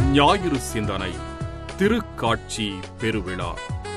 ஞாயிறு சிந்தனை திருக்காட்சி பெருவிழா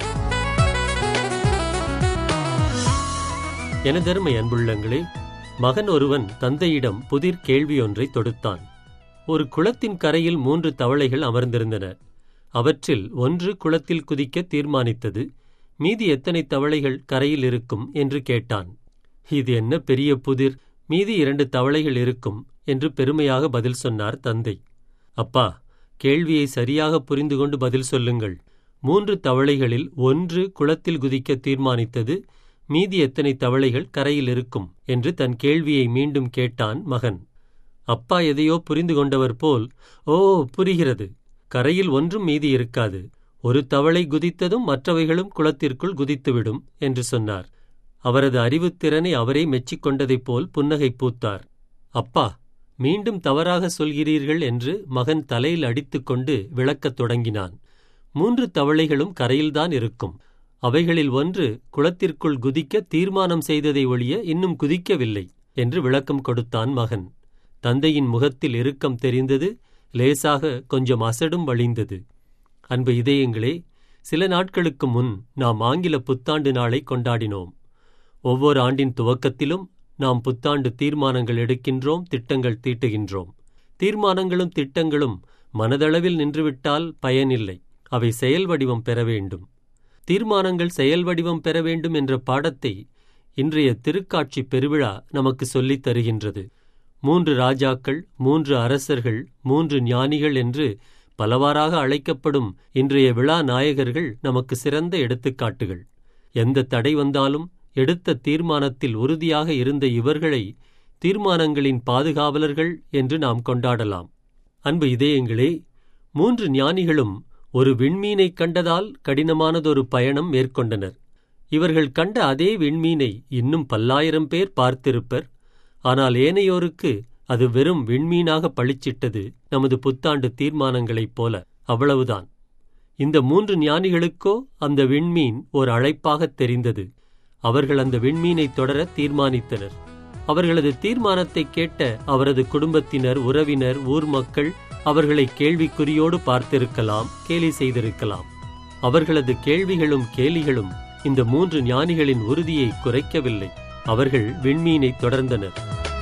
எனதருமை அன்புள்ளங்களே மகன் ஒருவன் தந்தையிடம் புதிர் கேள்வி ஒன்றை தொடுத்தான் ஒரு குளத்தின் கரையில் மூன்று தவளைகள் அமர்ந்திருந்தன அவற்றில் ஒன்று குளத்தில் குதிக்க தீர்மானித்தது மீதி எத்தனை தவளைகள் கரையில் இருக்கும் என்று கேட்டான் இது என்ன பெரிய புதிர் மீதி இரண்டு தவளைகள் இருக்கும் என்று பெருமையாக பதில் சொன்னார் தந்தை அப்பா கேள்வியை சரியாக புரிந்து கொண்டு பதில் சொல்லுங்கள் மூன்று தவளைகளில் ஒன்று குளத்தில் குதிக்க தீர்மானித்தது மீதி எத்தனை தவளைகள் கரையில் இருக்கும் என்று தன் கேள்வியை மீண்டும் கேட்டான் மகன் அப்பா எதையோ புரிந்து கொண்டவர் போல் ஓ புரிகிறது கரையில் ஒன்றும் மீதி இருக்காது ஒரு தவளை குதித்ததும் மற்றவைகளும் குளத்திற்குள் குதித்துவிடும் என்று சொன்னார் அவரது அறிவுத்திறனை அவரே மெச்சிக்கொண்டதைப் போல் புன்னகை பூத்தார் அப்பா மீண்டும் தவறாக சொல்கிறீர்கள் என்று மகன் தலையில் அடித்துக்கொண்டு விளக்கத் தொடங்கினான் மூன்று தவளைகளும் கரையில்தான் இருக்கும் அவைகளில் ஒன்று குளத்திற்குள் குதிக்க தீர்மானம் செய்ததை ஒழிய இன்னும் குதிக்கவில்லை என்று விளக்கம் கொடுத்தான் மகன் தந்தையின் முகத்தில் இறுக்கம் தெரிந்தது லேசாக கொஞ்சம் அசடும் வழிந்தது அன்பு இதயங்களே சில நாட்களுக்கு முன் நாம் ஆங்கில புத்தாண்டு நாளை கொண்டாடினோம் ஒவ்வொரு ஆண்டின் துவக்கத்திலும் நாம் புத்தாண்டு தீர்மானங்கள் எடுக்கின்றோம் திட்டங்கள் தீட்டுகின்றோம் தீர்மானங்களும் திட்டங்களும் மனதளவில் நின்றுவிட்டால் பயனில்லை அவை செயல் வடிவம் பெற வேண்டும் தீர்மானங்கள் செயல் வடிவம் பெற வேண்டும் என்ற பாடத்தை இன்றைய திருக்காட்சி பெருவிழா நமக்கு சொல்லித் தருகின்றது மூன்று ராஜாக்கள் மூன்று அரசர்கள் மூன்று ஞானிகள் என்று பலவாறாக அழைக்கப்படும் இன்றைய விழா நாயகர்கள் நமக்கு சிறந்த எடுத்துக்காட்டுகள் எந்த தடை வந்தாலும் எடுத்த தீர்மானத்தில் உறுதியாக இருந்த இவர்களை தீர்மானங்களின் பாதுகாவலர்கள் என்று நாம் கொண்டாடலாம் அன்பு இதயங்களே மூன்று ஞானிகளும் ஒரு விண்மீனைக் கண்டதால் கடினமானதொரு பயணம் மேற்கொண்டனர் இவர்கள் கண்ட அதே விண்மீனை இன்னும் பல்லாயிரம் பேர் பார்த்திருப்பர் ஆனால் ஏனையோருக்கு அது வெறும் விண்மீனாக பளிச்சிட்டது நமது புத்தாண்டு தீர்மானங்களைப் போல அவ்வளவுதான் இந்த மூன்று ஞானிகளுக்கோ அந்த விண்மீன் ஒரு அழைப்பாகத் தெரிந்தது அவர்கள் அந்த விண்மீனை தொடர தீர்மானித்தனர் அவர்களது தீர்மானத்தை கேட்ட அவரது குடும்பத்தினர் உறவினர் ஊர் மக்கள் அவர்களை கேள்விக்குறியோடு பார்த்திருக்கலாம் கேலி செய்திருக்கலாம் அவர்களது கேள்விகளும் கேலிகளும் இந்த மூன்று ஞானிகளின் உறுதியை குறைக்கவில்லை அவர்கள் விண்மீனை தொடர்ந்தனர்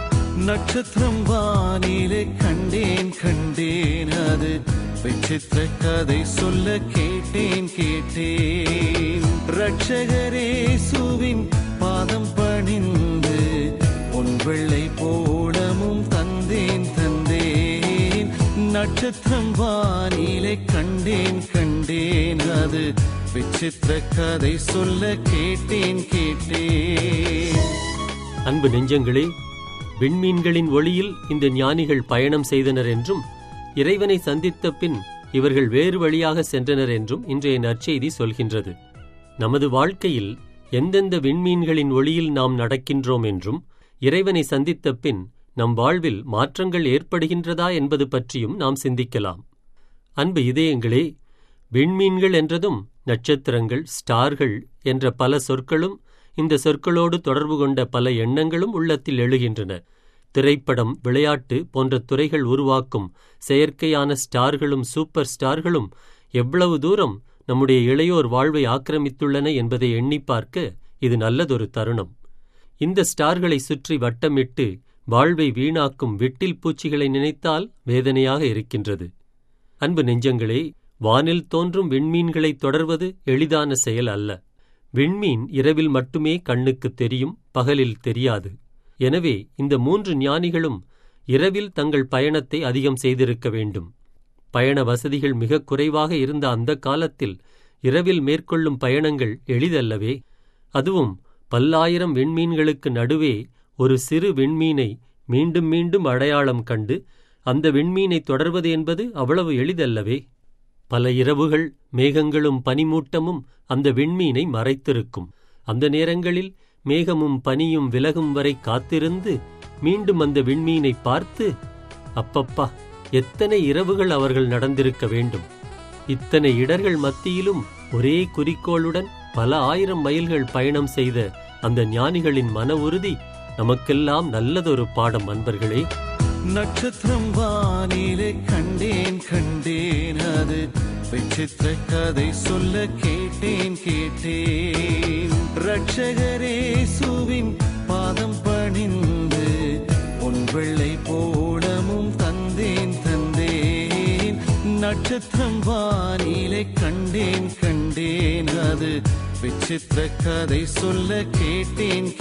நட்சத்திரம் வானிலே கண்டேன் கண்டேன் அது விசித்திர கதை சொல்ல கேட்டேன் கேட்டேன் ரட்சகரேசுவின் பாதம் பணிந்து உன் வெள்ளை போடமும் தந்தேன் தந்தேன் நட்சத்திரம் வானிலே கண்டேன் கண்டேன் அது விசித்திர கதை சொல்ல கேட்டேன் கேட்டேன் அன்பு நெஞ்சங்களே விண்மீன்களின் ஒளியில் இந்த ஞானிகள் பயணம் செய்தனர் என்றும் இறைவனை சந்தித்த பின் இவர்கள் வேறு வழியாக சென்றனர் என்றும் இன்றைய நற்செய்தி சொல்கின்றது நமது வாழ்க்கையில் எந்தெந்த விண்மீன்களின் ஒளியில் நாம் நடக்கின்றோம் என்றும் இறைவனை சந்தித்த பின் நம் வாழ்வில் மாற்றங்கள் ஏற்படுகின்றதா என்பது பற்றியும் நாம் சிந்திக்கலாம் அன்பு இதயங்களே விண்மீன்கள் என்றதும் நட்சத்திரங்கள் ஸ்டார்கள் என்ற பல சொற்களும் இந்த சொற்களோடு தொடர்பு கொண்ட பல எண்ணங்களும் உள்ளத்தில் எழுகின்றன திரைப்படம் விளையாட்டு போன்ற துறைகள் உருவாக்கும் செயற்கையான ஸ்டார்களும் சூப்பர் ஸ்டார்களும் எவ்வளவு தூரம் நம்முடைய இளையோர் வாழ்வை ஆக்கிரமித்துள்ளன என்பதை எண்ணி பார்க்க இது நல்லதொரு தருணம் இந்த ஸ்டார்களை சுற்றி வட்டமிட்டு வாழ்வை வீணாக்கும் வெட்டில் பூச்சிகளை நினைத்தால் வேதனையாக இருக்கின்றது அன்பு நெஞ்சங்களே வானில் தோன்றும் விண்மீன்களை தொடர்வது எளிதான செயல் அல்ல விண்மீன் இரவில் மட்டுமே கண்ணுக்கு தெரியும் பகலில் தெரியாது எனவே இந்த மூன்று ஞானிகளும் இரவில் தங்கள் பயணத்தை அதிகம் செய்திருக்க வேண்டும் பயண வசதிகள் மிக குறைவாக இருந்த அந்த காலத்தில் இரவில் மேற்கொள்ளும் பயணங்கள் எளிதல்லவே அதுவும் பல்லாயிரம் விண்மீன்களுக்கு நடுவே ஒரு சிறு விண்மீனை மீண்டும் மீண்டும் அடையாளம் கண்டு அந்த விண்மீனை தொடர்வது என்பது அவ்வளவு எளிதல்லவே பல இரவுகள் மேகங்களும் பனிமூட்டமும் அந்த விண்மீனை மறைத்திருக்கும் அந்த நேரங்களில் மேகமும் பனியும் விலகும் வரை காத்திருந்து மீண்டும் அந்த விண்மீனை பார்த்து அப்பப்பா எத்தனை இரவுகள் அவர்கள் நடந்திருக்க வேண்டும் இத்தனை இடர்கள் மத்தியிலும் ஒரே குறிக்கோளுடன் பல ஆயிரம் மைல்கள் பயணம் செய்த அந்த ஞானிகளின் மன உறுதி நமக்கெல்லாம் நல்லதொரு பாடம் அன்பர்களே நட்சத்திரம் வானிலே கண்டேன் கண்டேன் அது விசித்திர கதை சொல்ல கேட்டேன் கேட்டேன் ரட்சகரேசுவின் பாதம் பணிந்து உன் வெள்ளை போடமும் தந்தேன் தந்தேன் நட்சத்திரம் வானிலை கண்டேன் கண்டேன் அது விசித்திர கதை சொல்ல கேட்டேன்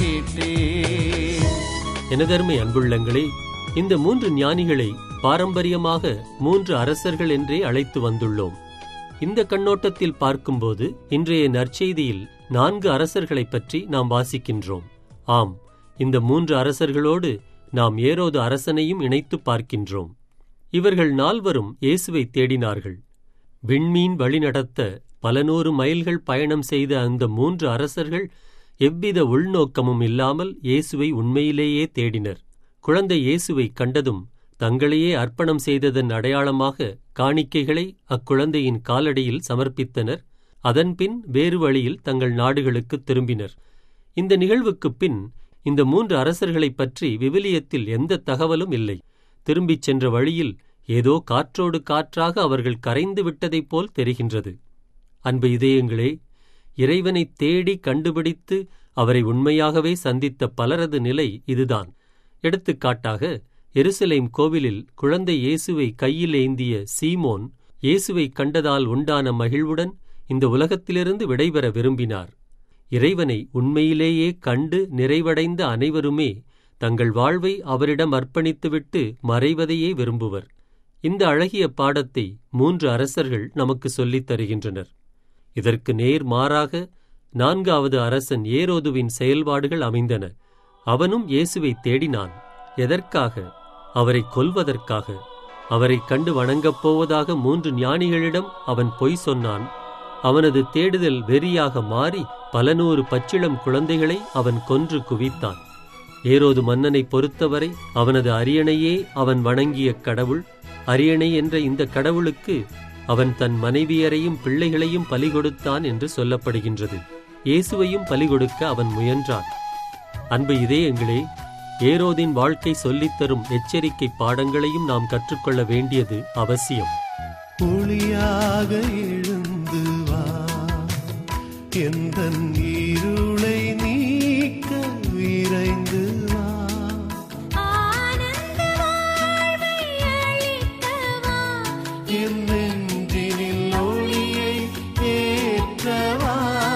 கேட்டேன் எனதருமை அன்புள்ளங்களே இந்த மூன்று ஞானிகளை பாரம்பரியமாக மூன்று அரசர்கள் என்றே அழைத்து வந்துள்ளோம் இந்த கண்ணோட்டத்தில் பார்க்கும்போது இன்றைய நற்செய்தியில் நான்கு அரசர்களைப் பற்றி நாம் வாசிக்கின்றோம் ஆம் இந்த மூன்று அரசர்களோடு நாம் ஏரோது அரசனையும் இணைத்து பார்க்கின்றோம் இவர்கள் நால்வரும் இயேசுவை தேடினார்கள் விண்மீன் வழிநடத்த பல நூறு மைல்கள் பயணம் செய்த அந்த மூன்று அரசர்கள் எவ்வித உள்நோக்கமும் இல்லாமல் இயேசுவை உண்மையிலேயே தேடினர் குழந்தை இயேசுவை கண்டதும் தங்களையே அர்ப்பணம் செய்ததன் அடையாளமாக காணிக்கைகளை அக்குழந்தையின் காலடியில் சமர்ப்பித்தனர் அதன்பின் வேறு வழியில் தங்கள் நாடுகளுக்குத் திரும்பினர் இந்த நிகழ்வுக்குப் பின் இந்த மூன்று அரசர்களைப் பற்றி விவிலியத்தில் எந்த தகவலும் இல்லை திரும்பிச் சென்ற வழியில் ஏதோ காற்றோடு காற்றாக அவர்கள் கரைந்து விட்டதைப் போல் தெரிகின்றது அன்பு இதயங்களே இறைவனை தேடி கண்டுபிடித்து அவரை உண்மையாகவே சந்தித்த பலரது நிலை இதுதான் எடுத்துக்காட்டாக எருசலேம் கோவிலில் குழந்தை இயேசுவை கையில் ஏந்திய சீமோன் இயேசுவை கண்டதால் உண்டான மகிழ்வுடன் இந்த உலகத்திலிருந்து விடைபெற விரும்பினார் இறைவனை உண்மையிலேயே கண்டு நிறைவடைந்த அனைவருமே தங்கள் வாழ்வை அவரிடம் அர்ப்பணித்துவிட்டு மறைவதையே விரும்புவர் இந்த அழகிய பாடத்தை மூன்று அரசர்கள் நமக்கு சொல்லித் தருகின்றனர் இதற்கு நேர் மாறாக நான்காவது அரசன் ஏரோதுவின் செயல்பாடுகள் அமைந்தன அவனும் இயேசுவை தேடினான் எதற்காக அவரை கொல்வதற்காக அவரை கண்டு வணங்கப் போவதாக மூன்று ஞானிகளிடம் அவன் பொய் சொன்னான் அவனது தேடுதல் வெறியாக மாறி பல நூறு பச்சிளம் குழந்தைகளை அவன் கொன்று குவித்தான் ஏரோது மன்னனை பொறுத்தவரை அவனது அரியணையே அவன் வணங்கிய கடவுள் அரியணை என்ற இந்த கடவுளுக்கு அவன் தன் மனைவியரையும் பிள்ளைகளையும் பலி கொடுத்தான் என்று சொல்லப்படுகின்றது இயேசுவையும் பலி கொடுக்க அவன் முயன்றான் அன்பு இதயங்களே ஏரோதின் வாழ்க்கை சொல்லித்தரும் எச்சரிக்கை பாடங்களையும் நாம் கற்றுக்கொள்ள வேண்டியது அவசியம் ஒளியாக எழுந்து வா எந்த இருளை நீக்க விரைந்து வா ஆனந்த வாழ்வை அளிக்கவா என் நெஞ்சினில் ஒளியை ஏற்றவா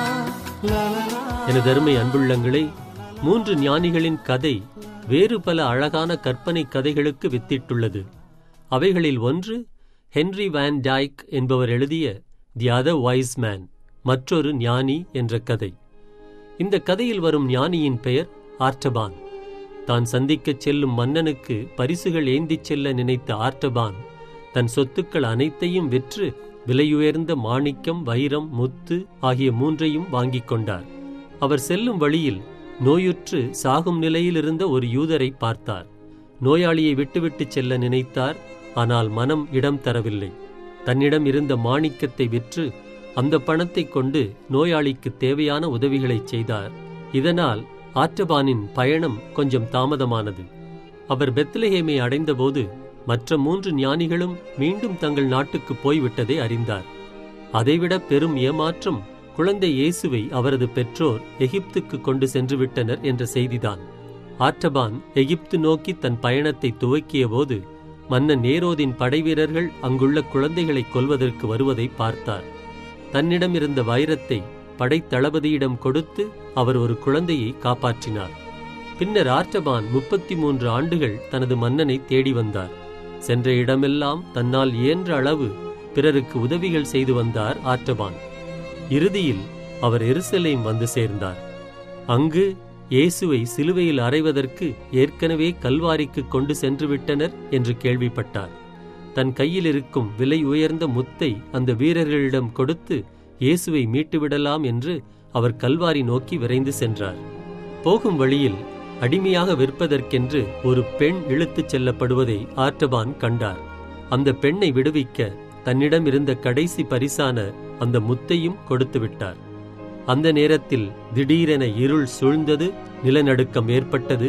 லலலா எனது அருமை அன்புள்ளங்களே மூன்று ஞானிகளின் கதை வேறு பல அழகான கற்பனை கதைகளுக்கு வித்திட்டுள்ளது அவைகளில் ஒன்று ஹென்றி வான் டைக் என்பவர் எழுதிய தி அதர் வைஸ் மேன் மற்றொரு ஞானி என்ற கதை இந்த கதையில் வரும் ஞானியின் பெயர் ஆர்டபான் தான் சந்திக்கச் செல்லும் மன்னனுக்கு பரிசுகள் ஏந்திச் செல்ல நினைத்த ஆர்டபான் தன் சொத்துக்கள் அனைத்தையும் விற்று விலையுயர்ந்த மாணிக்கம் வைரம் முத்து ஆகிய மூன்றையும் வாங்கிக் கொண்டார் அவர் செல்லும் வழியில் நோயுற்று சாகும் நிலையில் இருந்த ஒரு யூதரை பார்த்தார் நோயாளியை விட்டுவிட்டுச் செல்ல நினைத்தார் ஆனால் மனம் இடம் தரவில்லை தன்னிடம் இருந்த மாணிக்கத்தை விற்று அந்த பணத்தைக் கொண்டு நோயாளிக்கு தேவையான உதவிகளைச் செய்தார் இதனால் ஆற்றபானின் பயணம் கொஞ்சம் தாமதமானது அவர் பெத்லஹேமை அடைந்தபோது மற்ற மூன்று ஞானிகளும் மீண்டும் தங்கள் நாட்டுக்கு போய்விட்டதை அறிந்தார் அதைவிட பெரும் ஏமாற்றம் குழந்தை இயேசுவை அவரது பெற்றோர் எகிப்துக்கு கொண்டு சென்று விட்டனர் என்ற செய்திதான் ஆற்றபான் எகிப்து நோக்கி தன் பயணத்தை துவக்கியபோது மன்னன் நேரோதின் படைவீரர்கள் அங்குள்ள குழந்தைகளை கொல்வதற்கு வருவதை பார்த்தார் தன்னிடம் இருந்த வைரத்தை படைத்தளபதியிடம் கொடுத்து அவர் ஒரு குழந்தையை காப்பாற்றினார் பின்னர் ஆர்டபான் முப்பத்தி மூன்று ஆண்டுகள் தனது மன்னனை தேடி வந்தார் சென்ற இடமெல்லாம் தன்னால் இயன்ற அளவு பிறருக்கு உதவிகள் செய்து வந்தார் ஆர்டபான் இறுதியில் அவர் எருசலேம் வந்து சேர்ந்தார் அங்கு இயேசுவை சிலுவையில் அறைவதற்கு ஏற்கனவே கல்வாரிக்கு கொண்டு சென்று விட்டனர் என்று கேள்விப்பட்டார் தன் கையில் இருக்கும் விலை உயர்ந்த முத்தை அந்த வீரர்களிடம் கொடுத்து இயேசுவை மீட்டுவிடலாம் என்று அவர் கல்வாரி நோக்கி விரைந்து சென்றார் போகும் வழியில் அடிமையாக விற்பதற்கென்று ஒரு பெண் இழுத்துச் செல்லப்படுவதை ஆர்டபான் கண்டார் அந்த பெண்ணை விடுவிக்க தன்னிடம் இருந்த கடைசி பரிசான அந்த முத்தையும் கொடுத்து விட்டார் அந்த நேரத்தில் திடீரென இருள் சூழ்ந்தது நிலநடுக்கம் ஏற்பட்டது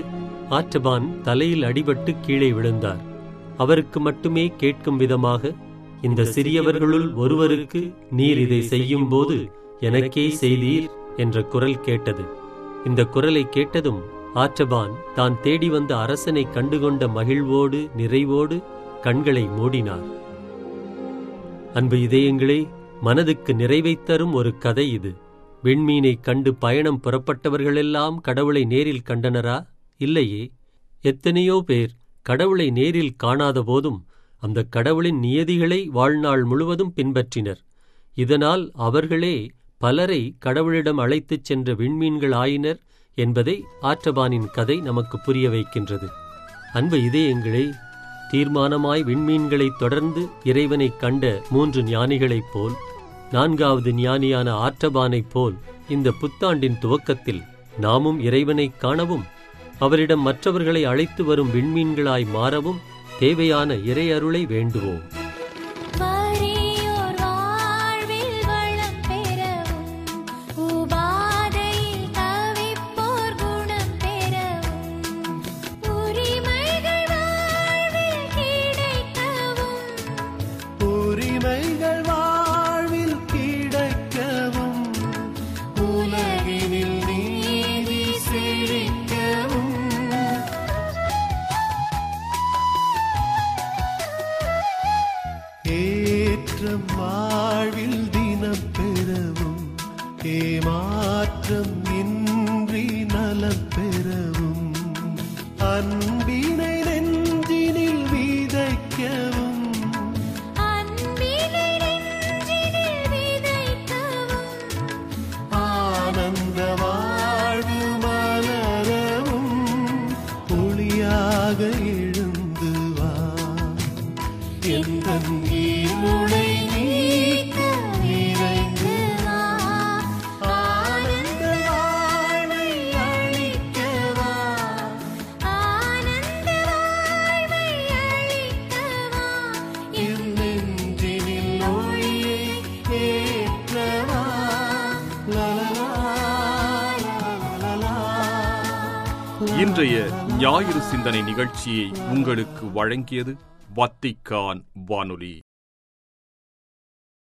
ஆற்றபான் தலையில் அடிபட்டு கீழே விழுந்தார் அவருக்கு மட்டுமே கேட்கும் விதமாக இந்த சிறியவர்களுள் ஒருவருக்கு நீர் இதை செய்யும்போது எனக்கே செய்தீர் என்ற குரல் கேட்டது இந்த குரலை கேட்டதும் ஆற்றபான் தான் தேடி வந்த அரசனை கண்டுகொண்ட மகிழ்வோடு நிறைவோடு கண்களை மூடினார் அன்பு இதயங்களே மனதுக்கு நிறைவைத் தரும் ஒரு கதை இது விண்மீனைக் கண்டு பயணம் புறப்பட்டவர்களெல்லாம் கடவுளை நேரில் கண்டனரா இல்லையே எத்தனையோ பேர் கடவுளை நேரில் காணாத போதும் அந்த கடவுளின் நியதிகளை வாழ்நாள் முழுவதும் பின்பற்றினர் இதனால் அவர்களே பலரை கடவுளிடம் அழைத்துச் சென்ற விண்மீன்கள் ஆயினர் என்பதை ஆற்றபானின் கதை நமக்கு புரிய வைக்கின்றது அன்பு இதயங்களே தீர்மானமாய் விண்மீன்களைத் தொடர்ந்து இறைவனைக் கண்ட மூன்று ஞானிகளைப் போல் நான்காவது ஞானியான ஆற்றபானைப் போல் இந்த புத்தாண்டின் துவக்கத்தில் நாமும் இறைவனைக் காணவும் அவரிடம் மற்றவர்களை அழைத்து வரும் விண்மீன்களாய் மாறவும் தேவையான இறையருளை வேண்டுவோம் வறியோர் வாழ்வில் வளம் பெறவும் உபாதையில் தவிப்போர் குணம் பெறவும் உரிமைகள் வாழ்வில் கிடைக்கவும் உரிமைகள் வாழ்வில் கிடைக்கவும் உலகினில் நீதி செழிக்கவும் ஏற்றம் வாழ்வில் தினம் பெறவும் ஏமாற்றம் இன்றி நலம் பெறவும் அன்பினை நெஞ்சினில் விதைக்கவும் அன்பினை நெஞ்சினில் விதைக்கவும் ஆனந்த வாழ்வு மலரவும் ஒளியாக எழுந்து வா எந்த இருளை நீக்க விரைந்து வா ஆனந்த வாழ்வை அளிக்கவா ஆனந்த வாழ்வை அளிக்கவா என் நெஞ்சினில் ஒளியை ஏற்றவா லலலா, லலலா. இன்றைய ஞாயிறு சிந்தனை நிகழ்ச்சியை உங்களுக்கு வழங்கியது வத்திக்கான் வானொலி